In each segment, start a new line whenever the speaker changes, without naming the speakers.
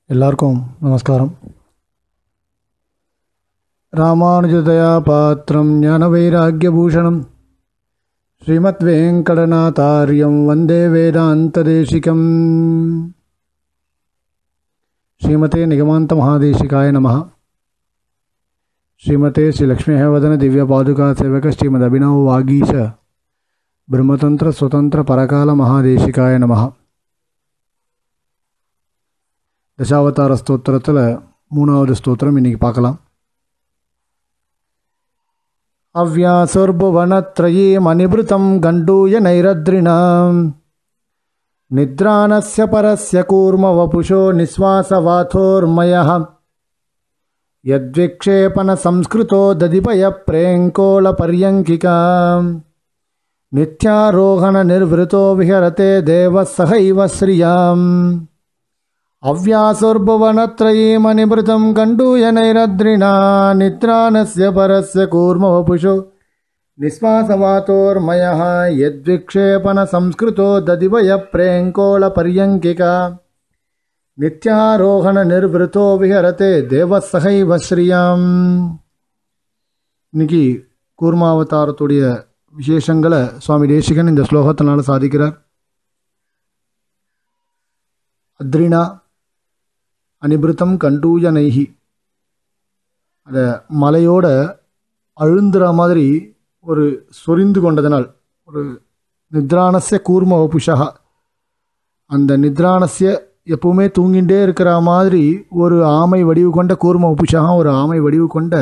எல்லாருக்கும் நமஸ்காரம் ராமானுஜதயா பாத்திரம் ஞானவைராக்கியபூஷணம் ஸ்ரீமத் வெங்கடநாதாரியம் வந்தே வேதாந்ததேசிகம் ஸ்ரீமதே நிகமாந்த மகாதேசிகாய நம ஸ்ரீமதே ஸ்ரீ லக்ஷ்மீஹவதன திவ்ய பாதுகா சேவக ஸ்ரீமத் அபினவ் வாகீஷ பிரம்மதந்திர சுதந்திர பரகால மகாதேசிகாய நமः தசாவதார ஸ்தோத்திரத்தில் மூணாவது ஸ்தோத்திரம் இன்னைக்கு பார்க்கலாம் அவ்யாசுர்புவனத்ரயீம் அனிபிருத்தம் கண்டூய நைரத்ரிணாம் நித்ரானஸ்ய பரஸ்ய கூர்ம வபுஷோ நிஸ்வாசவாथोर्मयः यद्विक्षेपण संस्कृतो दधिपय प्रेङ्कोलपर्यङ्किकाम् नित्यारोहणनिर्वृतो विहरते देवः सहैव श्रियाम् अव्यासुर्भुवनत्रयीमनिभृतं कण्डूयनैरद्रिणा निद्रानस्य परस्य कूर्मवपुषो निःश्वासवातोर्मयः यद्विक्षेपणसंस्कृतो ददिवयप्रेङ्कोलपर्यङ्किका நித்யாரோகண விஹரதே தேவசகைவ ஸ்ரீயாம் இன்னைக்கு கூர்மாவதாரத்துடைய விசேஷங்களை சுவாமி தேசிகன் இந்த ஸ்லோகத்தினால சாதிக்கிறார் அத்ரினா அனிபிருத்தம் கண்டூய நைஹி அந்த மலையோட அழுந்துற மாதிரி ஒரு சொரிந்து கொண்டதனால் ஒரு நித்ரானசிய கூர்ம வபுஷா அந்த நித்ரானசிய எப்பவுமே தூங்கிண்டே இருக்கிற மாதிரி ஒரு ஆமை வடிவு கொண்ட கூர்ம உப்புஷா ஒரு ஆமை வடிவு கொண்ட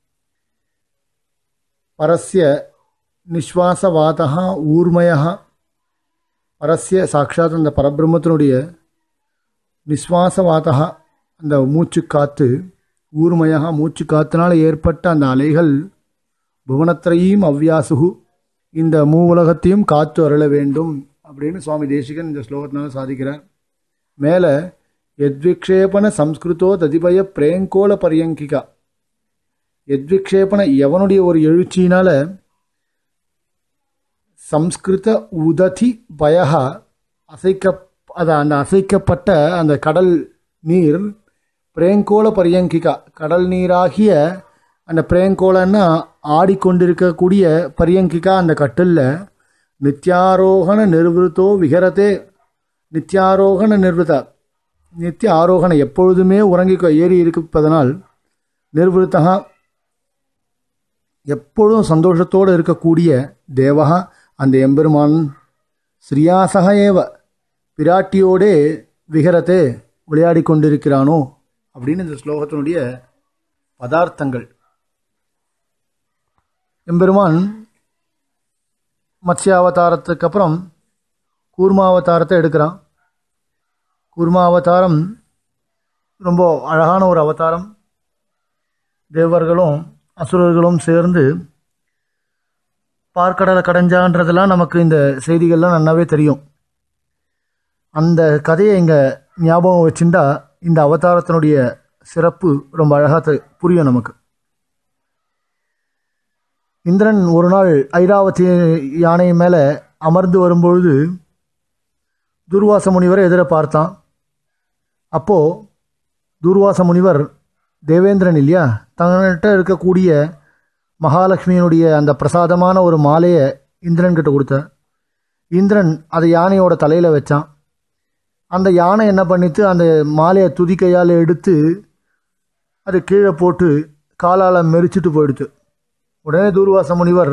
பரஸ்ய நிஸ்வாசவாதா ஊர்மயா பரஸ்ய சாட்சாத் அந்த பரபிரம்மத்தினுடைய நிஸ்வாசவாதா அந்த மூச்சு காத்து ஊர்மயா மூச்சு காத்தினால் ஏற்பட்ட அந்த அலைகள் புவனத்திரையும் அவ்யாசுகு இந்த மூ உலகத்தையும் காத்து அருள வேண்டும் அப்படின்னு சுவாமி தேசிகன் இந்த ஸ்லோகத்தினால சாதிக்கிறார் மேலே எத்விக்ஷேபண சம்ஸ்கிருதோ ததிபய பிரேங்கோல பரியங்கிகா எத்விக்ஷேபண எவனுடைய ஒரு எழுச்சியினால சம்ஸ்கிருத உததி பயகா அசைக்க அது அந்த அசைக்கப்பட்ட அந்த கடல் நீர் பிரேங்கோல பரியங்கிகா கடல் நீராகிய அந்த பிரேங்கோலன்னா ஆடிக்கொண்டிருக்கக்கூடிய பரியங்கிகா அந்த கட்டிலில் நித்யாரோகண நிர்வൃத்தோ விஹரதே நித்யாரோகண நிர்வൃத நித்திய ஆரோகண எப்பொழுதுமே உறங்கி ஏறி இருப்பதனால் நிர்வൃத்தா எப்பொழுதும் சந்தோஷத்தோடு இருக்கக்கூடிய தேவகா அந்த எம்பெருமான் ஸ்ரீயாசக ஏவ பிராட்டியோடே விகரத்தே விளையாடி கொண்டிருக்கிறானோ அப்படின்னு இந்த ஸ்லோகத்தினுடைய பதார்த்தங்கள் எம்பெருமான் மத்ஸ்யாவதாரத்துக்கு அப்புறம் கூர்மாவதாரத்தை எடுக்கிறான் கூர்மாவதாரம் ரொம்ப அழகான ஒரு அவதாரம் தேவர்களும் அசுரர்களும் சேர்ந்து பார்க்கடலை கடைஞ்சான்றதெல்லாம் நமக்கு இந்த செய்திகள்லாம் நல்லாவே தெரியும் அந்த கதையை இங்கே ஞாபகம் வச்சுட்டா இந்த அவதாரத்தினுடைய சிறப்பு ரொம்ப அழகாக புரியும் நமக்கு இந்திரன் ஒரு நாள் ஐராவதி யானை மேலே அமர்ந்து வரும்பொழுது துர்வாச முனிவரை எதிர பார்த்தான் அப்போது துர்வாச முனிவர் தேவேந்திரன் இல்லையா தங்கிட்ட இருக்கக்கூடிய மகாலட்சுமியினுடைய அந்த பிரசாதமான ஒரு மாலையை இந்திரன் கிட்ட கொடுத்தார் இந்திரன் அதை யானையோட தலையில் வச்சான் அந்த யானை என்ன பண்ணித்து அந்த மாலையை துதிக்கையால் எடுத்து அது கீழே போட்டு காலால் மெரிச்சிட்டு போயிடுத்து உடனே தூர்வாச முனிவர்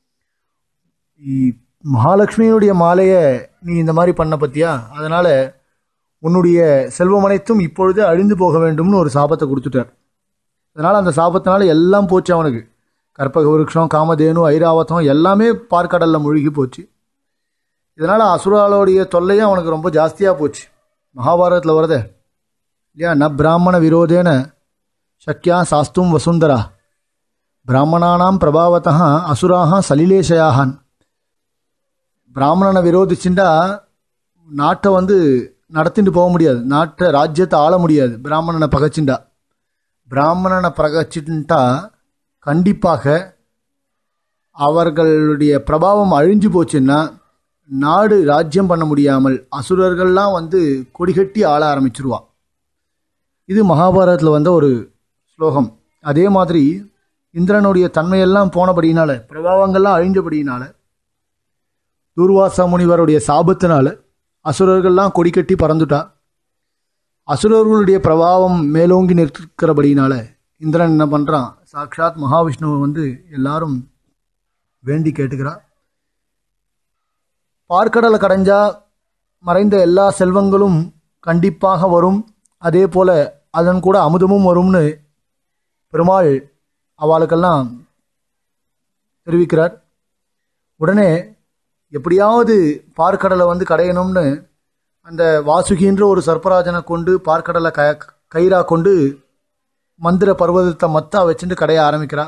மகாலட்சுமியினுடைய மாலையை நீ இந்த மாதிரி பண்ண பத்தியா அதனால் உன்னுடைய செல்வம் அனைத்தும் இப்பொழுது அழிந்து போக வேண்டும்னு ஒரு சாபத்தை கொடுத்துட்டார் அதனால் அந்த சாபத்தினால எல்லாம் போச்சு அவனுக்கு கற்பக விருட்சம் காமதேனு ஐராவதம் எல்லாமே பார்க்கடலில் மூழ்கி போச்சு இதனால் அசுராலோடைய தொல்லையும் அவனுக்கு ரொம்ப ஜாஸ்தியாக போச்சு மகாபாரதத்தில் வருதே இல்லையா ந பிராமண விரோதேன சக்கியா சாஸ்தும் வசுந்தரா பிராமணானாம் பிரபாவத்தா அசுராக சலிலேஷயாகான் பிராமணனை விரோதிச்சுட்டா நாட்டை வந்து நடத்திட்டு போக முடியாது நாட்டை ராஜ்யத்தை ஆள முடியாது பிராமணனை பகைச்சுண்டா பிராமணனை பகைச்சுட்டா கண்டிப்பாக அவர்களுடைய பிரபாவம் அழிஞ்சு போச்சுன்னா நாடு ராஜ்யம் பண்ண முடியாமல் அசுரர்கள்லாம் வந்து கொடிகட்டி ஆள ஆரம்பிச்சிருவா இது மகாபாரதத்தில் வந்த ஒரு ஸ்லோகம் அதே மாதிரி இந்திரனுடைய தன்மையெல்லாம் போனபடியினால பிரபாவங்கள்லாம் அழிஞ்சபடியினால தூர்வாச முனிவருடைய சாபத்தினால அசுரர்கள்லாம் கொடி கட்டி பறந்துட்டா அசுரர்களுடைய பிரபாவம் மேலோங்கி நிற்கிறபடியினால இந்திரன் என்ன பண்ணுறான் சாக்ஷாத் மகாவிஷ்ணுவை வந்து எல்லாரும் வேண்டி கேட்டுக்கிறா பார்க்கடலை கடைஞ்சா மறைந்த எல்லா செல்வங்களும் கண்டிப்பாக வரும் அதே போல அதன் கூட அமுதமும் வரும்னு பெருமாள் அவளுக்கெல்லாம் தெரிவிக்கிறார் உடனே எப்படியாவது பார்க்கடலை வந்து கடையணும்னு அந்த வாசுகின்ற ஒரு சர்ப்பராஜனை கொண்டு பார்க்கடலை க கயிறா கொண்டு மந்திர பர்வதத்தை மத்தா வச்சுட்டு கடைய ஆரம்பிக்கிறா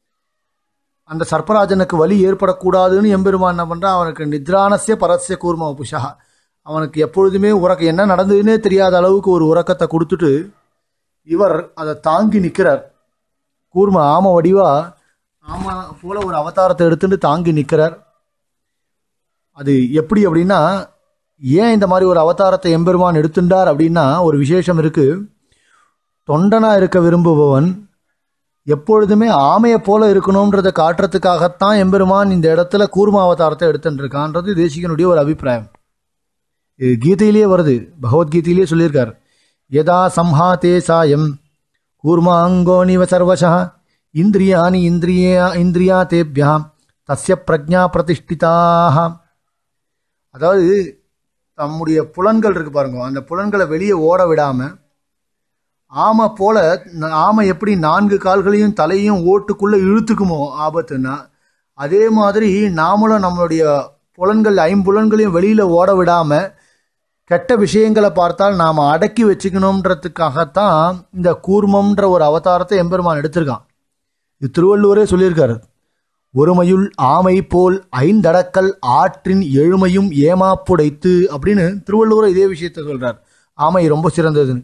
அந்த சர்ப்பராஜனுக்கு வலி ஏற்படக்கூடாதுன்னு எம்பெருமான் என்ன பண்ணுறான் அவனுக்கு நித்ரானசிய பரஸ்ய கூர்ம புஷா அவனுக்கு எப்பொழுதுமே உறக்க என்ன நடந்ததுன்னே தெரியாத அளவுக்கு ஒரு உறக்கத்தை கொடுத்துட்டு இவர் அதை தாங்கி நிற்கிறார் கூர்ம ஆம வடிவா ஆமா போல ஒரு அவதாரத்தை எடுத்துட்டு தாங்கி நிற்கிறார் அது எப்படி அப்படின்னா ஏன் இந்த மாதிரி ஒரு அவதாரத்தை எம்பெருமான் எடுத்துட்டார் அப்படின்னா ஒரு விசேஷம் இருக்கு தொண்டனா இருக்க விரும்புபவன் எப்பொழுதுமே ஆமையை போல இருக்கணுன்றதை காட்டுறதுக்காகத்தான் எம்பெருமான் இந்த இடத்துல கூர்ம அவதாரத்தை எடுத்துட்டு இருக்கான்றது தேசிகனுடைய ஒரு அபிப்பிராயம் இது கீதையிலேயே வருது பகவத்கீதையிலேயே சொல்லியிருக்கார் யதா சம்ஹாதே சாயம் கூர்மாங்கோனிவ சர்வசா இந்திரியானி இந்திரியா இந்திரியா தேபியா தஸ்ய பிரஜா பிரதிஷ்டிதாக அதாவது தம்முடைய புலன்கள் இருக்கு பாருங்க அந்த புலன்களை வெளியே ஓட விடாம ஆமை போல ந- ஆமை எப்படி நான்கு கால்களையும் தலையும் ஓட்டுக்குள்ள இழுத்துக்குமோ ஆபத்துன்னா அதே மாதிரி நாமளும் நம்மளுடைய புலன்கள் ஐம்புலன்களையும் வெளியில ஓட விடாம கெட்ட விஷயங்களை பார்த்தால் நாம் அடக்கி வச்சுக்கணுன்றதுக்காகத்தான் இந்த கூர்மம்ன்ற ஒரு அவதாரத்தை எம்பெருமான் எடுத்திருக்கான் இது திருவள்ளுவரே சொல்லியிருக்காரு ஒருமையுள் ஆமை போல் ஐந்தடக்கல் ஆற்றின் எழுமையும் ஏமாப்புடைத்து அப்படின்னு திருவள்ளுவர் இதே விஷயத்த சொல்றார் ஆமை ரொம்ப சிறந்ததுன்னு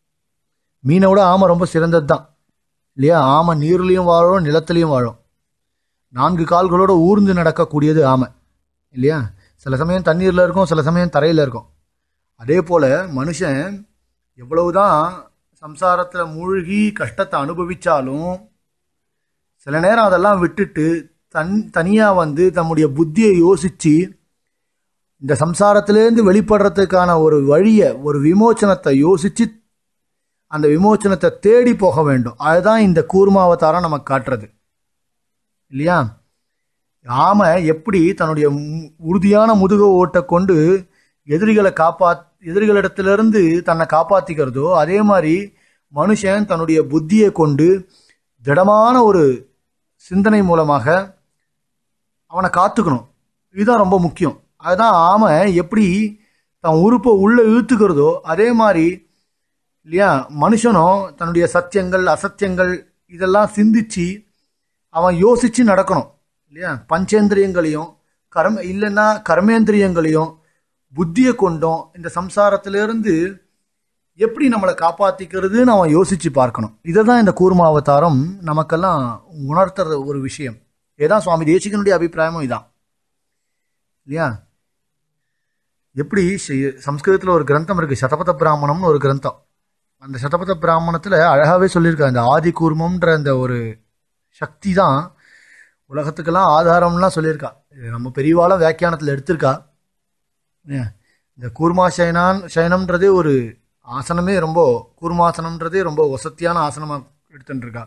மீனை விட ஆமை ரொம்ப சிறந்தது தான் இல்லையா ஆமை நீர்லையும் வாழும் நிலத்திலையும் வாழும் நான்கு கால்களோட ஊர்ந்து நடக்கக்கூடியது ஆமை இல்லையா சில சமயம் தண்ணீரில் இருக்கும் சில சமயம் தரையில் இருக்கும் அதே போல் மனுஷன் எவ்வளவுதான் சம்சாரத்தில் மூழ்கி கஷ்டத்தை அனுபவிச்சாலும் சில நேரம் அதெல்லாம் விட்டுட்டு தன் தனியாக வந்து தம்முடைய புத்தியை யோசித்து இந்த சம்சாரத்திலேருந்து வெளிப்படுறதுக்கான ஒரு வழியை ஒரு விமோச்சனத்தை யோசித்து அந்த விமோச்சனத்தை தேடி போக வேண்டும் அதுதான் இந்த கூர்மாவதாரம் நமக்கு காட்டுறது இல்லையா ஆமை எப்படி தன்னுடைய மு- உறுதியான முதுக ஓட்டை கொண்டு எதிரிகளை காப்பா எதிரிகளிடத்திலிருந்து தன்னை காப்பாத்திக்கிறதோ அதே மாதிரி மனுஷன் தன்னுடைய புத்தியை கொண்டு திடமான ஒரு சிந்தனை மூலமாக அவனை காத்துக்கணும் இதுதான் ரொம்ப முக்கியம் அதுதான் ஆமை எப்படி தன் உறுப்பை உள்ள இழுத்துக்கிறதோ அதே மாதிரி இல்லையா மனுஷனும் தன்னுடைய சத்தியங்கள் அசத்தியங்கள் இதெல்லாம் சிந்திச்சு அவன் யோசிச்சு நடக்கணும் இல்லையா பஞ்சேந்திரியங்களையும் கர்ம இல்லைன்னா கர்மேந்திரியங்களையும் புத்தியை கொண்டும் இந்த சம்சாரத்திலிருந்து எப்படி நம்மளை காப்பாத்திக்கிறதுன்னு அவன் யோசிச்சு பார்க்கணும் இதை தான் இந்த கூர்ம அவதாரம் நமக்கெல்லாம் உணர்த்துற ஒரு விஷயம் இதுதான் சுவாமி தேசிகனுடைய அபிப்பிராயமும் இதான் இல்லையா எப்படி சம்ஸ்கிருதத்தில் ஒரு கிரந்தம் இருக்கு சதபத பிராமணம்னு ஒரு கிரந்தம் அந்த சதபத பிராமணத்தில் அழகாவே சொல்லியிருக்காங்க அந்த ஆதி கூர்மம்ன்ற அந்த ஒரு சக்தி தான் உலகத்துக்கெல்லாம் ஆதாரம்லாம் சொல்லியிருக்கா இது நம்ம பெரியவாளும் வியாக்கியானத்தில் எடுத்திருக்கா ஏன், இந்த கூர்மா சயனான் சயனம்ன்றதே ஒரு ஆசனமே ரொம்ப கூர்மாசனம்ன்றதே ரொம்ப வசத்தியான ஆசனமாக எடுத்துட்டு இருக்கா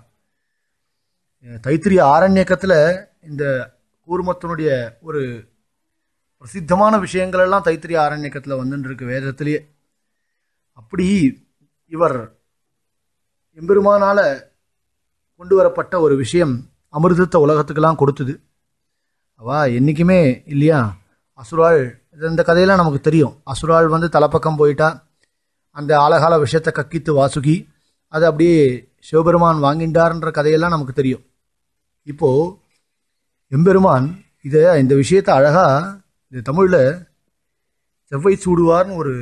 அஹ் தைத்திரிய ஆரண்யக்கத்தில் இந்த கூர்மத்தினுடைய ஒரு பிரசித்தமான விஷயங்கள் எல்லாம் தைத்திரிய ஆரண்யக்கத்தில் வந்துட்டு இருக்கு வேதத்திலேயே அப்படி இவர் எம்பெருமானால கொண்டு வரப்பட்ட ஒரு விஷயம் அமிர்தத்தை உலகத்துக்கெல்லாம் கொடுத்தது அவா என்றைக்குமே இல்லையா அசுராள் இது இந்த கதையெல்லாம் நமக்கு தெரியும் அசுராள் வந்து தலைப்பக்கம் போயிட்டா அந்த ஆலகால விஷயத்தை கக்கித்து வாசுகி அது அப்படியே சிவபெருமான் வாங்கிண்டார்ன்ற கதையெல்லாம் நமக்கு தெரியும் இப்போ எம்பெருமான் இதை இந்த விஷயத்தை அழகா இந்த தமிழில் செவ்வை சூடுவார்னு ஒரு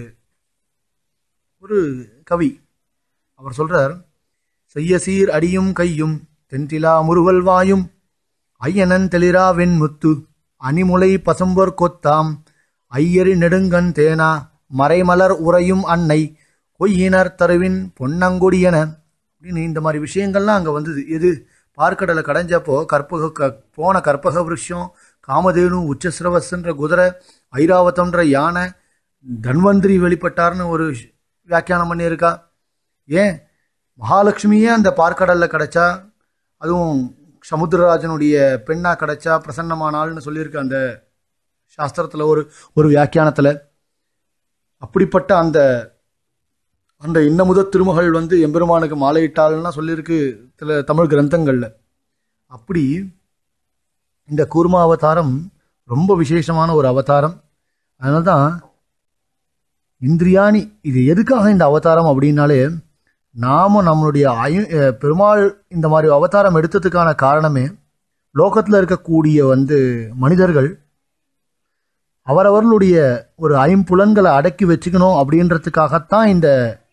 ஒரு கவி அவர் சொல்றார் செய்ய சீர் அடியும் கையும் தென்திலா முறுவல் வாயும் ஐயனன் தெளிரா வெண்முத்து அணிமுலை பசும்பொற் கொத்தாம் ஐயரி நெடுங்கண் தேனா மறைமலர் உறையும் அன்னை கொய்யினர் தருவின் பொன்னங்கொடியன அப்படின்னு இந்த மாதிரி விஷயங்கள்லாம் அங்கே வந்தது எது பார்க்கடலை கடைஞ்சப்போ கற்பக க போன கற்பக விருஷம் காமதேனு உச்சஸ்ரவஸ்ன்ற குதிரை ஐராவதம்ன்ற யானை தன்வந்திரி வெளிப்பட்டார்னு ஒரு வியாக்கியானம் பண்ணியிருக்கா ஏன் மகாலட்சுமியே அந்த பார்க்கடலில் கிடைச்சா அதுவும் சமுத்திரராஜனுடைய பெண்ணா கிடைச்சா பிரசன்னமானாள்னு சொல்லியிருக்கு அந்த சாஸ்திரத்தில் ஒரு ஒரு வியாக்கியானத்தில் அப்படிப்பட்ட அந்த அந்த இன்னமுத திருமகள் வந்து எம்பெருமானுக்கு மாலையிட்டாள்னா சொல்லியிருக்கு சில தமிழ் கிரந்தங்களில் அப்படி இந்த கூர்மா அவதாரம் ரொம்ப விசேஷமான ஒரு அவதாரம் அதனால தான் இந்திரியாணி இது எதுக்காக இந்த அவதாரம் அப்படின்னாலே நாம நம்மளுடைய ஐ அஹ் பெருமாள் இந்த மாதிரி அவதாரம் எடுத்ததுக்கான காரணமே லோகத்தில் இருக்கக்கூடிய வந்து மனிதர்கள் அவரவர்களுடைய ஒரு ஐம்புலன்களை அடக்கி வச்சுக்கணும் அப்படின்றதுக்காகத்தான் இந்த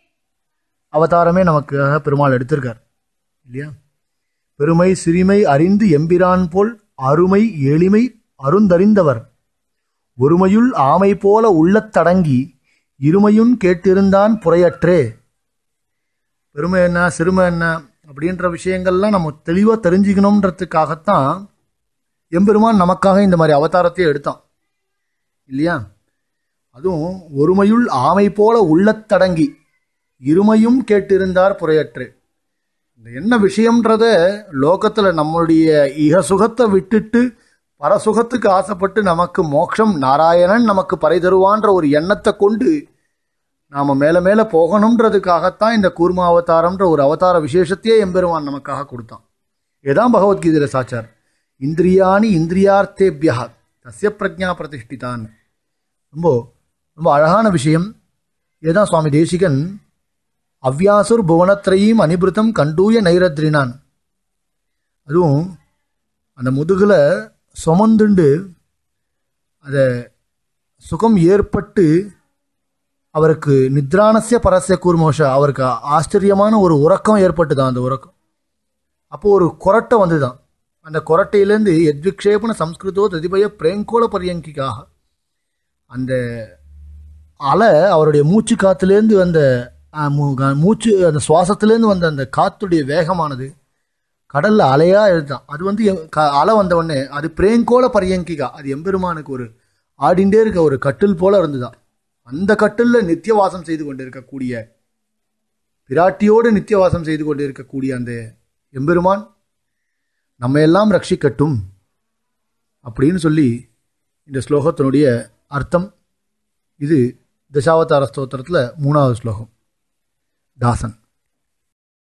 அவதாரமே நமக்காக பெருமாள் எடுத்திருக்கார் இல்லையா பெருமை சிறுமை அறிந்து எம்பிரான் போல் அருமை எளிமை அருந்தறிந்தவர் ஒருமையுள் ஆமை போல உள்ளத்தடங்கி இருமையுன் கேட்டிருந்தான் புறையற்றே பெருமை என்ன சிறுமை என்ன அப்படின்ற விஷயங்கள்லாம் நம்ம தெளிவாக தெரிஞ்சுக்கணுன்றதுக்காகத்தான் எம்பெருமான் நமக்காக இந்த மாதிரி அவதாரத்தை எடுத்தான் இல்லையா அதுவும் ஒருமையுள் ஆமை போல உள்ளத்தடங்கி இருமையும் கேட்டிருந்தார் புறையற்று இந்த என்ன விஷயம்ன்றத லோகத்தில் நம்மளுடைய இக சுகத்தை விட்டுட்டு பரசுகத்துக்கு ஆசைப்பட்டு நமக்கு மோட்சம் நாராயணன் நமக்கு பறை தருவான்ற ஒரு எண்ணத்தை கொண்டு நாம் மேலே மேலே போகணுன்றதுக்காகத்தான் இந்த கூர்மா அவதாரம்ன்ற ஒரு அவதார விசேஷத்தையே எம்பெருமான் நமக்காக கொடுத்தான் இதுதான் பகவத்கீதையில் சாச்சார் இந்திரியாணி இந்திரியார்த்தேபியா தஸ்ய பிரஜா பிரதிஷ்டிதான் ரொம்ப ரொம்ப அழகான விஷயம் இதுதான் சுவாமி தேசிகன் அவ்யாசுர் புவனத்திரையும் அனிபிருத்தம் கண்டூய நைரத்ரினான் அதுவும் அந்த முதுகில் சுமந்துண்டு அதை சுகம் ஏற்பட்டு அவருக்கு நித்ரானசிய பரஸ்ய கூர்மோஷ அவருக்கு ஆச்சரியமான ஒரு உறக்கம் ஏற்பட்டுதான் அந்த உறக்கம் அப்போ ஒரு கொரட்டை வந்துதான் அந்த கொரட்டையிலேருந்து எத்விக்ஷேபன சம்ஸ்கிருதோ ததிபய பிரேங்கோல பரியங்கிக்காக அந்த அலை அவருடைய மூச்சு காத்துலேருந்து வந்த ஆ, மூ- க- மூச்சு அந்த சுவாசத்துலேருந்து வந்த அந்த காத்துடைய வேகமானது கடல்ல அலையா எழுதான் அது வந்து எ- க- அலை வந்த உடனே அது பிரேங்கோல பரியங்கிகா அது எம்பெருமானுக்கு ஒரு ஆடிண்டே இருக்க ஒரு கட்டில் போல இருந்துதான் அந்த கட்டில்ல நித்தியவாசம் செய்து கொண்டிருக்கக்கூடிய பிராட்டியோடு நித்தியவாசம் செய்து கொண்டிருக்கக்கூடிய அந்த எம்பெருமான் நம்ம எல்லாம் ரட்சிக்கட்டும் அப்படின்னு சொல்லி இந்த ஸ்லோகத்தினுடைய அர்த்தம் இது தசாவதார ஸ்தோத்திரத்தில் மூணாவது ஸ்லோகம் தாசன்